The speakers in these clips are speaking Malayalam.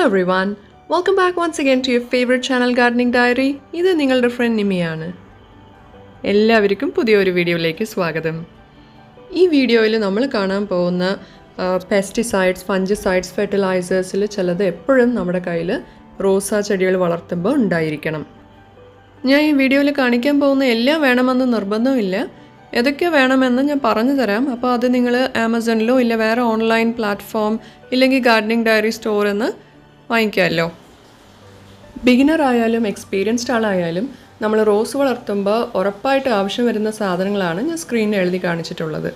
every everyone welcome back once again to your favourite channel gardening diary ഇത് നിങ്ങളുടെ ഫ്രണ്ട് നിമിയാണ് എല്ലാവർക്കും പുതിയൊരു വീഡിയോയിലേക്ക് സ്വാഗതം ഈ വീഡിയോയിൽ നമ്മൾ കാണാൻ പോകുന്ന പെസ്റ്റിസൈഡ്സ് ഫഞ്ചിസൈഡ്സ് ഫെർട്ടിലൈസേഴ്സിൽ ചിലത് എപ്പോഴും നമ്മുടെ കയ്യിൽ റോസാ ചെടികൾ വളർത്തുമ്പോൾ ഉണ്ടായിരിക്കണം ഞാൻ ഈ വീഡിയോയിൽ കാണിക്കാൻ പോകുന്ന എല്ലാം വേണമെന്ന് നിർബന്ധമില്ല ഏതൊക്കെ വേണമെന്ന് ഞാൻ പറഞ്ഞു തരാം അപ്പോൾ അത് നിങ്ങൾ ആമസോണിലോ ഇല്ല വേറെ ഓൺലൈൻ പ്ലാറ്റ്ഫോം ഇല്ലെങ്കിൽ ഗാർഡനിങ് ഡയറി സ്റ്റോറിൽ നിന്ന് വാങ്ങിക്കാമല്ലോ ബിഗിനർ ആയാലും എക്സ്പീരിയൻസ്ഡ് ആളായാലും നമ്മൾ റോസ് വളർത്തുമ്പോൾ ഉറപ്പായിട്ട് ആവശ്യം വരുന്ന സാധനങ്ങളാണ് ഞാൻ സ്ക്രീനിൽ എഴുതി കാണിച്ചിട്ടുള്ളത്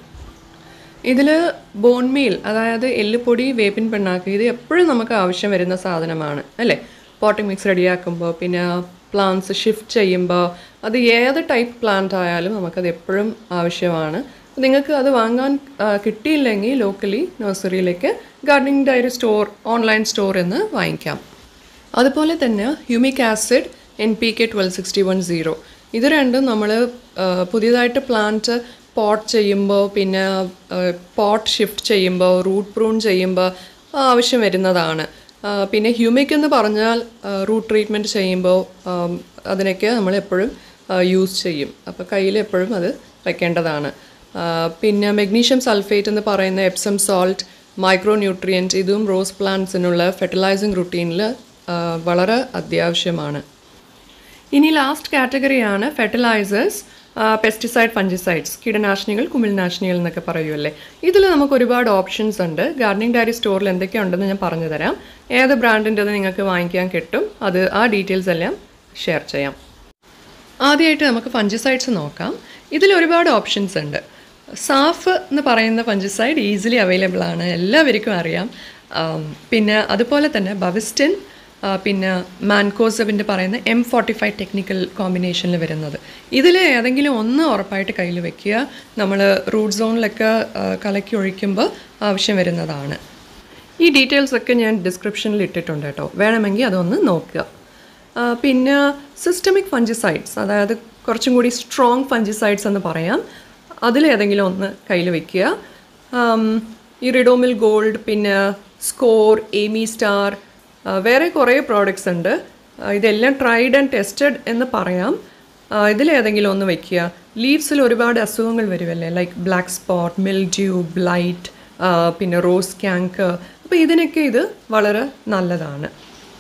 ഇതിൽ ബോൺ മീൽ അതായത് എല്ലുപൊടി വേപ്പിൻ പിണ്ണാക്ക് ഇത് എപ്പോഴും നമുക്ക് ആവശ്യം വരുന്ന സാധനമാണ് അല്ലേ പോട്ടിംഗ് മിക്സ് റെഡിയാക്കുമ്പോൾ പിന്നെ പ്ലാന്റ്സ് ഷിഫ്റ്റ് ചെയ്യുമ്പോൾ അത് ഏത് ടൈപ്പ് പ്ലാന്റ് ആയാലും നമുക്കത് എപ്പോഴും ആവശ്യമാണ് നിങ്ങൾക്ക് അത് വാങ്ങാൻ ആ, കിട്ടിയില്ലെങ്കിൽ ലോക്കലി നഴ്സറിയിലേക്ക് ഗാർഡനിങ് ഡയറി സ്റ്റോർ ഓൺലൈൻ സ്റ്റോറിൽ നിന്ന് വാങ്ങിക്കാം അതുപോലെ തന്നെ humic acid N P K twelve sixty one zero ഇത് രണ്ടും നമ്മൾ പുതിയതായിട്ട് പ്ലാന്റ് പോട്ട് ചെയ്യുമ്പോൾ പിന്നെ പോട്ട് ഷിഫ്റ്റ് ചെയ്യുമ്പോൾ റൂട്ട് പ്രൂൺ ചെയ്യുമ്പോൾ ആവശ്യം വരുന്നതാണ് ആ, പിന്നെ ഹ്യൂമിക് എന്ന് പറഞ്ഞാൽ റൂട്ട് ട്രീറ്റ്മെൻറ്റ് ചെയ്യുമ്പോൾ ആം, അതിനൊക്കെ നമ്മൾ എപ്പോഴും യൂസ് ചെയ്യും അപ്പോൾ കയ്യിൽ എപ്പോഴും അത് വെക്കേണ്ടതാണ് ആ, പിന്നെ മെഗ്നീഷ്യം സൾഫേറ്റ് എന്ന് പറയുന്ന എപ്സം സോൾട്ട് മൈക്രോ ന്യൂട്രിയൻറ്റ് ഇതും റോസ് പ്ലാന്റ്സിനുള്ള ഫെർട്ടിലൈസിങ് റുട്ടീനിൽ വളരെ അത്യാവശ്യമാണ് ഇനി ലാസ്റ്റ് കാറ്റഗറിയാണ് ഫെർട്ടിലൈസേഴ്സ് പെസ്റ്റിസൈഡ് ഫഞ്ചിസൈഡ്സ് കീടനാശിനികൾ കുമിൾനാശിനികൾ എന്നൊക്കെ പറയുമല്ലേ ഇതിൽ നമുക്ക് ഒരുപാട് ഓപ്ഷൻസ് ഉണ്ട് ഗാർഡനിങ് ഡയറി സ്റ്റോറിൽ എന്തൊക്കെയുണ്ടെന്ന് ഞാൻ പറഞ്ഞു തരാം ഏത് ബ്രാൻഡിൻ്റെത് നിങ്ങൾക്ക് വാങ്ങിക്കാൻ കിട്ടും അത് ആ ഡീറ്റെയിൽസ് എല്ലാം ഷെയർ ചെയ്യാം ആദ്യമായിട്ട് നമുക്ക് ഫഞ്ചിസൈഡ്സ് നോക്കാം ഇതിൽ ഒരുപാട് ഓപ്ഷൻസ് ഉണ്ട് സാഫ് എന്ന് പറയുന്ന ഫഞ്ചിസൈഡ് ഈസിലി അവൈലബിൾ ആണ് എല്ലാവർക്കും അറിയാം ആം, പിന്നെ അതുപോലെ തന്നെ ബവിസ്റ്റിൻ ആ, പിന്നെ മാൻകോസവിൻ്റെ പറയുന്ന എം ഫോർട്ടി ഫൈവ് ടെക്നിക്കൽ കോമ്പിനേഷനിൽ വരുന്നത് ഇതിൽ ഏതെങ്കിലും ഒന്ന് ഉറപ്പായിട്ട് കയ്യിൽ വെക്കുക നമ്മൾ റൂട്ട് സോണിലൊക്കെ ആ, കലക്കി ഒഴിക്കുമ്പോൾ ആവശ്യം വരുന്നതാണ് ഈ ഡീറ്റെയിൽസ് ഒക്കെ ഞാൻ ഡിസ്ക്രിപ്ഷനിൽ ഇട്ടിട്ടുണ്ട് കേട്ടോ വേണമെങ്കിൽ അതൊന്ന് നോക്കുക ആ, പിന്നെ സിസ്റ്റമിക് ഫഞ്ചിസൈഡ്സ് അതായത് കുറച്ചും കൂടി സ്ട്രോങ് ഫഞ്ചിസൈഡ്സ് എന്ന് പറയാം അതിലേതെങ്കിലും ഒന്ന് കയ്യിൽ വെക്കുക ആം, ഈ റിഡോമിൽ ഗോൾഡ് പിന്നെ സ്കോർ എമി സ്റ്റാർ ആ, വേറെ കുറേ പ്രോഡക്റ്റ്സ് ഉണ്ട് ആ, ഇതെല്ലാം ട്രൈഡ് ആൻഡ് ടെസ്റ്റഡ് എന്ന് പറയാം ആ, ഇതിലേതെങ്കിലും ഒന്ന് വെക്കുക ലീവ്സിൽ ഒരുപാട് അസുഖങ്ങൾ വരുമല്ലേ like black spot mildew blight പിന്നെ റോസ് ക്യാങ്കർ അപ്പോൾ ഇതിനൊക്കെ ഇത് വളരെ നല്ലതാണ്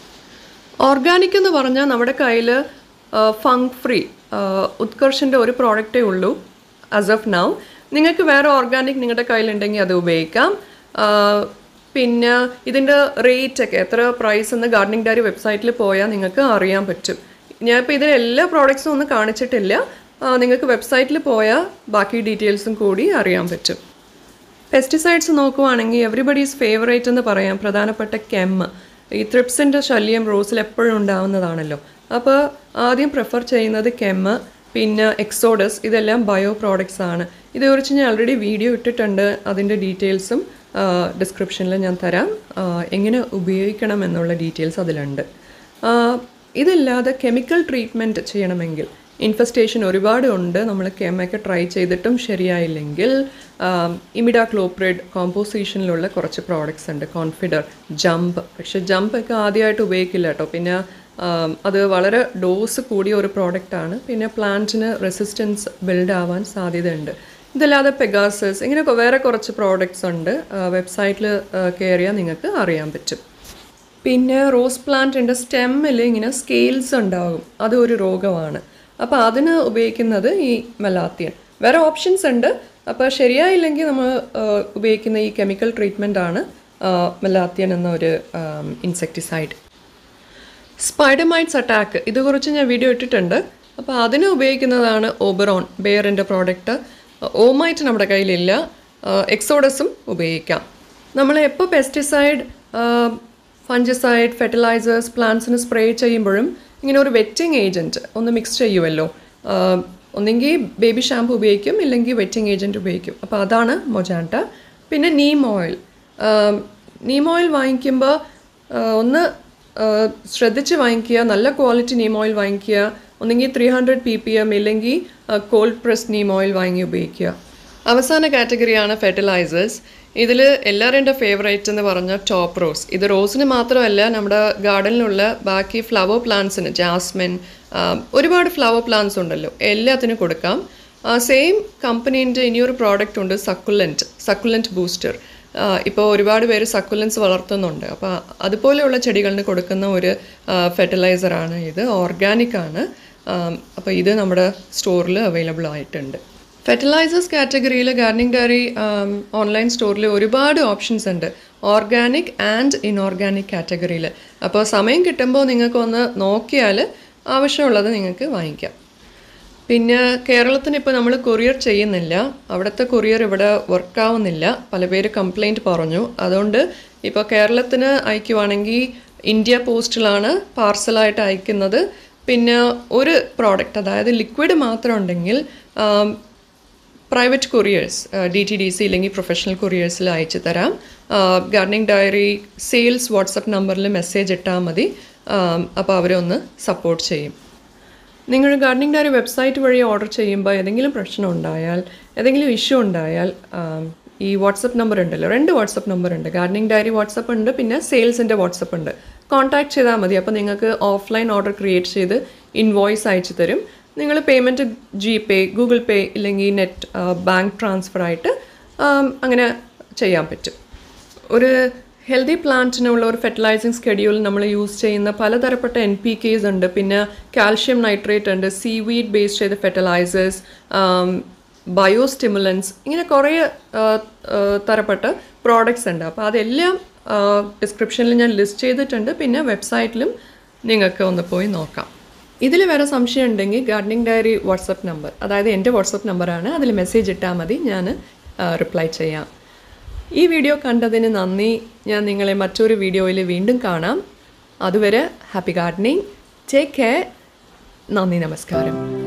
ഓർഗാനിക് എന്ന് പറഞ്ഞാൽ നമ്മുടെ കയ്യിൽ ഫങ് ഫ്രീ ഉത്കർഷിൻ്റെ ഒരു പ്രോഡക്റ്റേ ഉള്ളൂ ആസ് ഓഫ് നൗ നിങ്ങൾക്ക് വേറെ ഓർഗാനിക് നിങ്ങളുടെ കയ്യിലുണ്ടെങ്കിൽ അത് ഉപയോഗിക്കാം ആ, പിന്നെ ഇതിൻ്റെ റേറ്റ് ഒക്കെ എത്ര പ്രൈസ് എന്ന് ഗാർഡനിങ് ഡയറി വെബ്സൈറ്റിൽ പോയാൽ നിങ്ങൾക്ക് അറിയാൻ പറ്റും ഞാനിപ്പോൾ ഇതിൽ എല്ലാ പ്രോഡക്ട്സും ഒന്നും കാണിച്ചിട്ടില്ല ആ, നിങ്ങൾക്ക് വെബ്സൈറ്റിൽ പോയാൽ ബാക്കി ഡീറ്റെയിൽസും കൂടി അറിയാൻ പറ്റും പെസ്റ്റിസൈഡ്സ് നോക്കുവാണെങ്കിൽ എവറിബഡീസ് ഫേവറേറ്റ് എന്ന് പറയാം പ്രധാനപ്പെട്ട കെം ഈ ത്രിപ്സിൻ്റെ ശല്യം റോസിൽ എപ്പോഴും ഉണ്ടാവുന്നതാണല്ലോ അപ്പോൾ ആദ്യം പ്രിഫർ ചെയ്യുന്നത് കെം പിന്നെ എക്സോഡസ് ഇതെല്ലാം ബയോ പ്രോഡക്ട്സ് ആണ് ഇതേക്കുറിച്ച് ഞാൻ ഓൾറെഡി വീഡിയോ ഇട്ടിട്ടുണ്ട് അതിൻ്റെ ഡീറ്റെയിൽസും ഡിസ്ക്രിപ്ഷനിൽ ഞാൻ തരാം ആ, എങ്ങനെ ഉപയോഗിക്കണം എന്നുള്ള ഡീറ്റെയിൽസ് അതിലുണ്ട് ആ, ഇതല്ലാതെ കെമിക്കൽ ട്രീറ്റ്മെൻറ്റ് ചെയ്യണമെങ്കിൽ ഇൻഫെസ്റ്റേഷൻ ഒരുപാട് ഉണ്ട് നമ്മൾ കെമൊക്കെ ട്രൈ ചെയ്തിട്ടും ശരിയായില്ലെങ്കിൽ ഇമിഡ ക്ലോപ്രിഡ് കോമ്പോസിഷനിലുള്ള കുറച്ച് പ്രോഡക്റ്റ്സ് ഉണ്ട് കോൺഫിഡർ ജമ്പ് പക്ഷേ ജമ്പ് ഒക്കെ ആദ്യമായിട്ട് ഉപയോഗിക്കില്ല കേട്ടോ പിന്നെ ആം, അത് വളരെ ഡോസ് കൂടിയ ഒരു പ്രോഡക്റ്റാണ് പിന്നെ പ്ലാന്റിന് റെസിസ്റ്റൻസ് ബിൽഡ് ആവാൻ സാധ്യതയുണ്ട് ഇതല്ലാതെ പെഗാസസ് ഇങ്ങനെ കൊ- വേറെ കുറച്ച് പ്രോഡക്റ്റ്സ് ഉണ്ട് വെബ്സൈറ്റിൽ കയറിയാൽ നിങ്ങൾക്ക് അറിയാൻ പറ്റും പിന്നെ റോസ് പ്ലാന്റിൻ്റെ സ്റ്റെമ്മിൽ ഇങ്ങനെ സ്കെയിൽസ് ഉണ്ടാകും അത് ഒരു രോഗമാണ് അപ്പോൾ അതിന് ഉപയോഗിക്കുന്നത് ഈ മെലാത്തിയൻ വേറെ ഓപ്ഷൻസ് ഉണ്ട് അപ്പോൾ ശരിയായില്ലെങ്കിൽ നമ്മൾ ആ, ഉപയോഗിക്കുന്ന ഈ കെമിക്കൽ ട്രീറ്റ്മെൻ്റ് ആണ് മെലാത്തിയൻ എന്ന ഒരു ഇൻസെക്ടിസൈഡ് സ്പൈഡമൈറ്റ്സ് അറ്റാക്ക് ഇതുകുറിച്ച് ഞാൻ വീഡിയോ ഇട്ടിട്ടുണ്ട് അപ്പോൾ അതിന് ഉപയോഗിക്കുന്നതാണ് ഓബറോൺ ബെയറിൻ്റെ പ്രോഡക്റ്റ് ഓമൈറ്റ് നമ്മുടെ കയ്യിലില്ല എക്സോഡസും ഉപയോഗിക്കാം നമ്മൾ എപ്പോൾ പെസ്റ്റിസൈഡ് ഫഞ്ചിസൈഡ് ഫെർട്ടിലൈസേഴ്സ് പ്ലാന്റ്സിന് സ്പ്രേ ചെയ്യുമ്പോഴും ഇങ്ങനെ ഒരു വെറ്റിംഗ് ഏജൻറ്റ് ഒന്ന് മിക്സ് ചെയ്യുമല്ലോ ആഹ് ഒന്നെങ്കിൽ ബേബി ഷാമ്പു ഉപയോഗിക്കും ഇല്ലെങ്കിൽ വെറ്റിംഗ് ഏജൻറ്റ് ഉപയോഗിക്കും അപ്പോൾ അതാണ് മൊജാൻറ്റ പിന്നെ നീം ഓയിൽ നീം ഓയിൽ വാങ്ങിക്കുമ്പോൾ ആഹ് ഒന്ന് ആഹ് ശ്രദ്ധിച്ച് വാങ്ങിക്കുക നല്ല ക്വാളിറ്റി നീം ഓയിൽ വാങ്ങിക്കുക ഒന്നെങ്കിൽ three hundred P P M ഇല്ലെങ്കിൽ കോൾഡ് പ്രസ് നീം ഓയിൽ വാങ്ങി ഉപയോഗിക്കുക അവസാന കാറ്റഗറിയാണ് ഫെർട്ടിലൈസേഴ്സ് ഇതിൽ എല്ലാവരും എൻ്റെ ഫേവറേറ്റ് എന്ന് പറഞ്ഞ ടോപ്പ് റോസ് ഇത് റോസിന് മാത്രമല്ല നമ്മുടെ ഗാർഡനിലുള്ള ബാക്കി ഫ്ലവർ പ്ലാന്റ്സിന് ജാസ്മിൻ ഒരുപാട് ഫ്ലവർ പ്ലാന്റ്സ് ഉണ്ടല്ലോ എല്ലാത്തിനും കൊടുക്കാം സെയിം കമ്പനീൻ്റെ ഇനിയൊരു പ്രോഡക്റ്റ് ഉണ്ട് സക്കുലൻറ്റ് സക്കുലൻറ്റ് ബൂസ്റ്റർ ഇപ്പോൾ ഒരുപാട് പേര് സക്കുലൻസ് വളർത്തുന്നുണ്ട് അപ്പോൾ അതുപോലെയുള്ള ചെടികളിന് കൊടുക്കുന്ന ഒരു ഫെർട്ടിലൈസറാണ് ഇത് ഓർഗാനിക് ആണ് അപ്പോൾ ഇത് നമ്മുടെ സ്റ്റോറിൽ അവൈലബിൾ ആയിട്ടുണ്ട് ഫെർട്ടിലൈസേഴ്സ് കാറ്റഗറിയിൽ ഗാർഡനിങ് ഡയറി ഓൺലൈൻ സ്റ്റോറിൽ ഒരുപാട് ഓപ്ഷൻസ് ഉണ്ട് ഓർഗാനിക് ആൻഡ് ഇൻഓർഗാനിക് കാറ്റഗറിയിൽ അപ്പോൾ സമയം കിട്ടുമ്പോൾ നിങ്ങൾക്കൊന്ന് നോക്കിയാൽ ആവശ്യമുള്ളത് നിങ്ങൾക്ക് വാങ്ങിക്കാം പിന്നെ കേരളത്തിന് ഇപ്പോൾ നമ്മൾ കൊറിയർ ചെയ്യുന്നില്ല അവിടുത്തെ കൊറിയർ ഇവിടെ വർക്കാവുന്നില്ല പല പേര് കംപ്ലൈൻറ്റ് പറഞ്ഞു അതുകൊണ്ട് ഇപ്പോൾ കേരളത്തിന് അയക്കുവാണെങ്കിൽ ഇന്ത്യ പോസ്റ്റിലാണ് പാർസലായിട്ട് അയക്കുന്നത് പിന്നെ ഒരു പ്രോഡക്റ്റ് അതായത് ലിക്വിഡ് മാത്രം ഉണ്ടെങ്കിൽ private couriers D T D C ഇല്ലെങ്കിൽ പ്രൊഫഷണൽ കൊറിയേഴ്സിൽ അയച്ചു തരാം ഗാർഡനിങ് ഡയറി സെയിൽസ് വാട്സപ്പ് നമ്പറിൽ മെസ്സേജ് ഇട്ടാൽ മതി അപ്പോൾ അവരെ ഒന്ന് സപ്പോർട്ട് ചെയ്യും നിങ്ങൾ ഗാർഡനിങ് ഡയറി വെബ്സൈറ്റ് വഴി ഓർഡർ ചെയ്യുമ്പോൾ ഏതെങ്കിലും പ്രശ്നം ഉണ്ടായാൽ ഏതെങ്കിലും ഇഷ്യൂ ഉണ്ടായാൽ ഈ വാട്സപ്പ് നമ്പർ ഉണ്ടല്ലോ രണ്ട് വാട്സപ്പ് നമ്പർ ഉണ്ട് ഗാർഡനിങ് ഡയറി വാട്സപ്പ് ഉണ്ട് പിന്നെ സെയിൽസിൻ്റെ വാട്സപ്പ് ഉണ്ട് കോൺടാക്ട് ചെയ്താൽ മതി അപ്പോൾ നിങ്ങൾക്ക് ഓഫ്ലൈൻ ഓർഡർ ക്രിയേറ്റ് ചെയ്ത് ഇൻവോയ്സ് അയച്ചു തരും നിങ്ങൾ payment G pay Google pay ഇല്ലെങ്കിൽ നെറ്റ് ബാങ്ക് ട്രാൻസ്ഫർ ആയിട്ട് അങ്ങനെ ചെയ്യാൻ പറ്റും ഒരു ഹെൽത്തി പ്ലാന്റിനുള്ള ഒരു ഫെർട്ടിലൈസിങ് സ്കെഡ്യൂൾ നമ്മൾ യൂസ് ചെയ്യുന്ന പലതരപ്പെട്ട എൻ പി കേസ് ഉണ്ട് പിന്നെ കാൽഷ്യം നൈട്രേറ്റ് ഉണ്ട് സീ വീഡ് ബേസ് ചെയ്ത ഫെർട്ടിലൈസേഴ്സ് ബയോ സ്റ്റിമുലൻസ് ഇങ്ങനെ കുറേ തരപ്പെട്ട പ്രോഡക്ട്സ് ഉണ്ട് അപ്പോൾ അതെല്ലാം ഡിസ്ക്രിപ്ഷനിൽ ഞാൻ ലിസ്റ്റ് ചെയ്തിട്ടുണ്ട് പിന്നെ വെബ്സൈറ്റിലും നിങ്ങൾക്ക് ഒന്ന് പോയി നോക്കാം ഇതിൽ വേറെ സംശയം ഉണ്ടെങ്കിൽ ഗാർഡനിങ് ഡയറി വാട്സപ്പ് നമ്പർ അതായത് എൻ്റെ വാട്സപ്പ് നമ്പറാണ് അതിൽ മെസ്സേജ് ഇട്ടാൽ മതി ഞാൻ റിപ്ലൈ ചെയ്യാം ഈ വീഡിയോ കണ്ടതിന് നന്ദി ഞാൻ നിങ്ങളെ മറ്റൊരു വീഡിയോയിൽ വീണ്ടും കാണാം അതുവരെ ഹാപ്പി ഗാർഡനിങ് ടേക്ക് കെയർ നന്ദി നമസ്കാരം